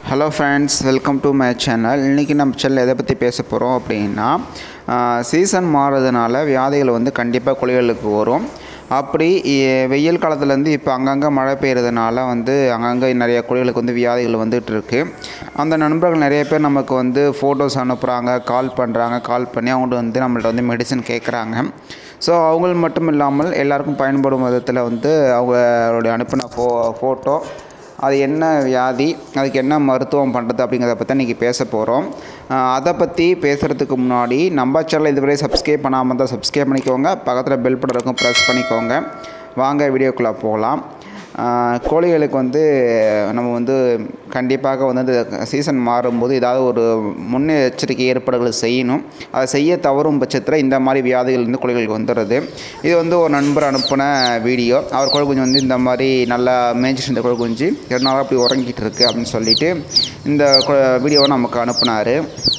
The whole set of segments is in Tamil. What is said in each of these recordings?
hello friends welcome to my channel இன்றைக்கி நம்ம சேனல் எதை பற்றி பேச போகிறோம் அப்படின்னா சீசன் மாறுறதுனால வியாதிகள் வந்து கண்டிப்பாக கோழிகளுக்கு வரும் அப்படி எ- வெயில் காலத்துலேருந்து இப்போ அங்கங்கே மழை பெய்யறதுனால வந்து அங்கங்கே நிறைய கோழிகளுக்கு வந்து வியாதிகள் வந்துட்டு இருக்கு அந்த நண்பர்கள் நிறைய பேர் நமக்கு வந்து ஃபோட்டோஸ் அனுப்புகிறாங்க கால் பண்ணுறாங்க கால் பண்ணி அவங்க வந்து நம்மள்ட்ட வந்து மெடிசன் கேட்குறாங்க ஸோ அவங்க மட்டும் இல்லாமல் எல்லாருக்கும் பயன்படும் விதத்தில் வந்து அவங்களுடைய அனுப்பின ஃபோ ஃபோட்டோ அது என்ன வியாதி அதுக்கு என்ன மருத்துவம் பண்ணுறது அப்படிங்கிறத பற்றி இன்றைக்கி பேச போகிறோம் அதை பற்றி பேசுகிறதுக்கு முன்னாடி நம்ம சேனல் இதுவரை சப்ஸ்கிரைப் பண்ணாமல் தான் சப்ஸ்கிரைப் பண்ணிக்கோங்க பக்கத்தில் பெல் பட்டன் இருக்கும் ப்ரெஸ் பண்ணிக்கோங்க வாங்க வீடியோக்குள்ளே போகலாம் ஆஹ் கோழிகளுக்கு வந்து நம்ம வந்து கண்டிப்பாக வந்து இந்த சீசன் மாறும்போது ஏதாவது ஒரு முன்னெச்சரிக்கை ஏற்பாடுகளை செய்யணும் அதை செய்ய தவறும் பட்சத்தில் இந்த மாதிரி வியாதிகள் வந்து கோழிகளுக்கு வந்துடுறது இது வந்து ஒரு நண்பர் அனுப்பின வீடியோ அவர் கோழி குஞ்சு வந்து இந்த மாதிரி நல்லா மேய்ச்சிட்டு இருந்த கோழி குஞ்சு ரெண்டு நாளாக அப்படி உறங்கிட்டு இருக்கு அப்படின்னு சொல்லிட்டு இந்த கொ- வீடியோவை நமக்கு அனுப்புனார்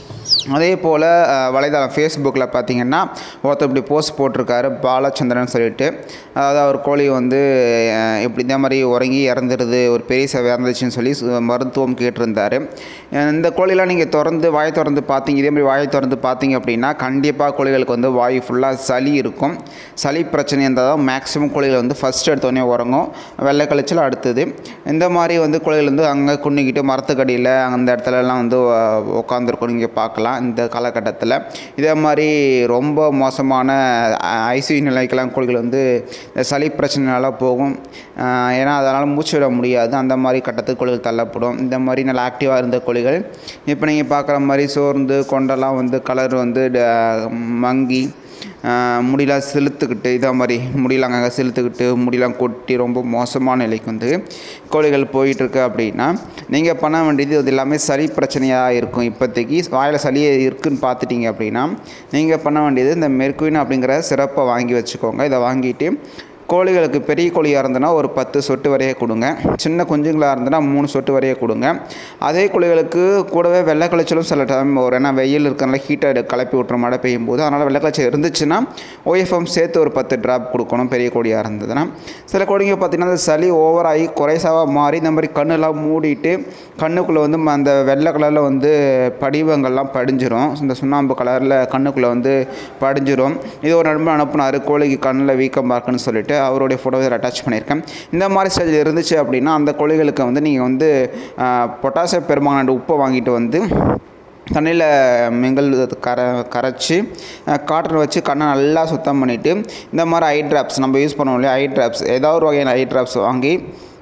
அதே போல் வலைதளம் ஃபேஸ்புக்கில் பார்த்தீங்கன்னா ஒருத்தர் இப்படி போஸ்ட் போட்டிருக்காரு பாலச்சந்திரன் சொல்லிட்டு அதாவது அவர் கோழி வந்து அஹ், இப்படி இந்த மாதிரி உறங்கி இறந்துடுது ஒரு பெரிய சேவை இறந்துச்சுன்னு சொல்லி சு- மருத்துவம் கேட்டிருந்தாரு அஹ், இந்த கோழிலாம் நீங்கள் திறந்து வாய் திறந்து பார்த்தீங்க இதே மாதிரி வாய் திறந்து பார்த்தீங்க அப்படின்னா கண்டிப்பாக கோழிகளுக்கு வந்து வாய் ஃபுல்லாக சளி இருக்கும் சளி பிரச்சனை இருந்தால் தான் மேக்ஸிமம் கோழிகள் வந்து ஃபஸ்ட் எடுத்தோடனே உறங்கும் வெள்ளை கழிச்சல் அடுத்தது இந்த மாதிரி வந்து கோழிகள் வந்து அங்கே குன்னிக்கிட்டு மரத்துக்கடியில் அந்த இடத்துலலாம் வந்து உட்காந்துருக்கும் நீங்கள் பார்க்கலாம் இந்த காலகட்டத்தில் இதே மாதிரி ரொம்ப மோசமான ஐசியூ நிலைக்கெல்லாம் கோழிகள் வந்து இந்த சளி பிரச்சனைனால போகும் ஆஹ் ஏன்னா அதனால் மூச்சு விட முடியாது அந்த மாதிரி கட்டத்துக்கு கோழிகள் தள்ளப்படும் இந்த மாதிரி நல்லா ஆக்டிவாக இருந்த கோழிகள் இப்போ நீங்கள் பார்க்குற மாதிரி சோர்ந்து கொண்டெல்லாம் வந்து கலர் வந்து ட- மங்கி ஆஹ் முடியெல்லாம் செலுத்துக்கிட்டு இதே மாதிரி முடியெல்லாம் அங்கங்கே செலுத்துக்கிட்டு முடியெல்லாம் கொட்டி ரொம்ப மோசமான நிலைக்கு வந்து கோழிகள் போயிட்டுருக்கு அப்படின்னா நீங்கள் பண்ண வேண்டியது இது எல்லாமே சளி பிரச்சனையாக இருக்கும் இப்போதைக்கு வாயில் சளி இருக்குன்னு பார்த்துட்டீங்க அப்படின்னா நீங்கள் பண்ண வேண்டியது இந்த மெர்குவின் அப்படிங்கிற சிறப்பை வாங்கி வச்சுக்கோங்க இதை வாங்கிட்டு கோழிகளுக்கு பெரிய கோழியாக இருந்ததுன்னா ஒரு பத்து சொட்டு வரைய கொடுங்க சின்ன குஞ்சுங்களாக இருந்ததுன்னா மூணு சொட்டு வரைய கொடுங்க அதே கோழிகளுக்கு கூடவே வெள்ளை கழிச்சலும் சில டைம் ஒரு ஏன்னா வெயில் இருக்கிறனால ஹீட்டை கிளப்பி விட்டுற மழை பெய்யும் போது அதனால் வெள்ளை கழிச்சல் இருந்துச்சுன்னா ஓஎஃப்எம் சேர்த்து ஒரு பத்து ட்ராப் கொடுக்கணும் பெரிய கோழியாக இருந்ததுன்னா சில கோழிங்க பார்த்திங்கன்னா அந்த சளி ஓவராகி குறைசாவாக மாறி இந்த மாதிரி கண்ணெல்லாம் மூடிட்டு கண்ணுக்குள்ளே வந்து ம- அந்த வெள்ளை கலரில் வந்து படிவங்கள்லாம் படிஞ்சிரும் இந்த சுண்ணாம்பு கலரில் கண்ணுக்குள்ளே வந்து படிஞ்சிரும் இது ஒரு நண்பர் அனுப்புனார் கோழிக்கு கண்ணில் வீக்கமாக இருக்குன்னு சொல்லிட்டு அவருடைய ஃபோட்டோவை அட்டாச் பண்ணியிருக்கேன் இந்த மாதிரி ஸ்டேஜில் இருந்துச்சு அப்படின்னா அந்த கோழிகளுக்கு வந்து நீங்கள் வந்து பொட்டாசியம் பெருமாங்கண்டு உப்பை வாங்கிட்டு வந்து தண்ணியில் மிங்கல் கரை கரைச்சி காட்டன் வச்சு கண்ணை நல்லா சுத்தம் பண்ணிவிட்டு இந்த மாதிரி ஐ ட்ராப்ஸ் நம்ம யூஸ் பண்ணுவோம் இல்லையா ஐ ட்ராப்ஸ் ஏதாவது ஒரு வகையான ஐ ட்ராப்ஸ் வாங்கி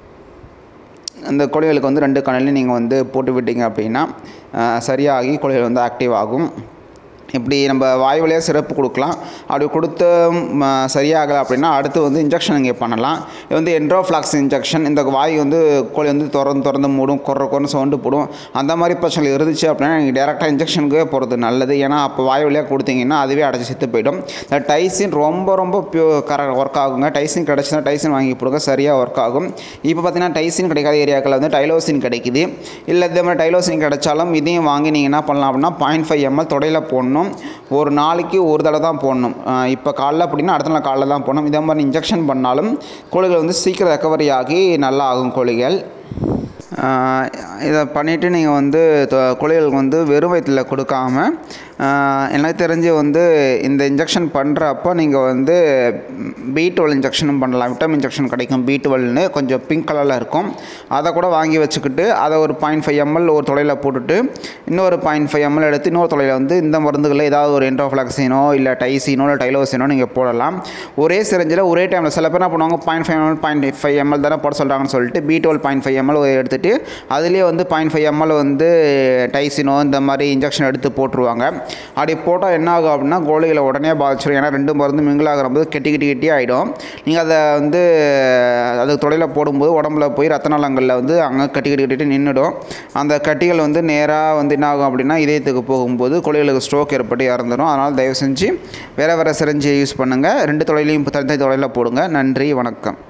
அந்த கோழிகளுக்கு வந்து ரெண்டு கண்ணிலையும் நீங்கள் வந்து போட்டு விட்டீங்க அப்படின்னா அஹ், சரியாகி கோழிகள் வந்து ஆக்டிவ் ஆகும் இப்படி நம்ம வாய் வழியாக சிறப்பு கொடுக்கலாம் அப்படி கொடுத்து ம, சரியாகலை அப்படின்னா அடுத்து வந்து இன்ஜெக்ஷன் இங்கே பண்ணலாம் இது வந்து என்ட்ரோஃப்ளாக்ஸ் இன்ஜெக்ஷன் இந்த வாய் வந்து கோழி வந்து திறந்து திறந்து மூடும் கொர கொரன்னு சவுண்டு போடும் அந்த மாதிரி பிரச்சனை இருந்துச்சு அப்படின்னா நீங்கள் டேரெக்டாக இன்ஜெக்ஷனுக்கே போகிறது நல்லது ஏன்னா அப்போ வாய் வழியாக கொடுத்தீங்கன்னா அதுவே அடைச்சி செத்து போயிடும் இந்த டைசின் ரொம்ப ரொம்ப பியூ கர ஒர்க் ஆகுங்க டைசின் கிடச்சுன்னா டைசின் வாங்கி போடுங்க சரியாக ஒர்க் ஆகும் இப்போ பார்த்தீங்கன்னா டைசின் கிடைக்காத ஏரியாக்களில் வந்து டைலோசின் கிடைக்குது இல்லை இதே மாதிரி டைலோசின் கிடைச்சாலும் இதையும் வாங்கி நீங்கள் என்ன பண்ணலாம் அப்படின்னா பாயிண்ட் ஃபைவ் எம்எல் தொடையில் போடணும் ஒரு நாளைக்கு ஒரு தடவை தான் போடணும் ஆஹ் இப்போ காலைல அப்படின்னா அடுத்த நாள் காலைல தான் போடணும் இதே மாதிரி இன்ஜெக்ஷன் பண்ணாலும் கோழிகள் வந்து சீக்கிரம் ரெக்கவரி ஆகி நல்லா ஆகும் கோழிகள் ஆஹ் இதை பண்ணிவிட்டு நீங்கள் வந்து தொ- கோழிகளுக்கு வந்து வெறும் வயிற்றில் கொடுக்காம ஆஹ் எனக்கு தெரிஞ்சு வந்து இந்த இன்ஜெக்ஷன் பண்ணுறப்போ நீங்கள் வந்து பி டுவெல் இன்ஜெக்ஷனும் பண்ணலாம் விட்டமின் இன்ஜெக்ஷன் கிடைக்கும் பி டுவெல்னு கொஞ்சம் பிங்க் கலரில் இருக்கும் அதை கூட வாங்கி வச்சுக்கிட்டு அதை ஒரு பாயிண்ட் ஃபைவ் எம்எல் ஒரு தொலையில் போட்டுட்டு இன்னொரு பாயிண்ட் ஃபைவ் எம்எல் எடுத்து இன்னொரு தொலையில் வந்து இந்த மருந்துகளில் ஏதாவது ஒரு என்ட்ரோஃப்ளாக்சினோ இல்லை டைசினோ இல்லை டைலோசினோ நீங்கள் போடலாம் ஒரே சிரஞ்சில் ஒரே டைமில் சில பேர் என்ன பண்ணுவாங்க point five ML point five ML தானே போட சொல்கிறாங்கன்னு சொல்லிட்டு B twelve point five ML எடுத்துகிட்டு அதுலேயே வந்து பாயிண்ட் ஃபைவ் எம்எல் வந்து டைசினோ இந்த மாதிரி இன்ஜெக்ஷன் எடுத்து போட்டுருவாங்க அப்படி போட்டால் என்ன ஆகும் அப்படின்னா கோழிகளை உடனே பாதிச்சிடும் ஏன்னா ரெண்டு மருந்து மிங்கிள் ஆகிறபோது கெட்டி கெட்டி கெட்டி ஆகிடும் நீங்கள் அதை வந்து அது தொடையில் போடும்போது உடம்புல போய் ரத்த நாளங்களில் வந்து அங்கே கட்டி கட்டி கட்டிட்டு நின்றுடும் அந்த கட்டிகள் வந்து நேராக வந்து என்ன ஆகும் அப்படின்னா இதயத்துக்கு போகும்போது கோழிகளுக்கு ஸ்ட்ரோக் ஏற்பட்டு இறந்துடும் அதனால் தயவு செஞ்சு வேறு வேறு சிரஞ்சியை யூஸ் பண்ணுங்கள் ரெண்டு தொலைலையும் தனித்தனி தொலையில் போடுங்க நன்றி வணக்கம்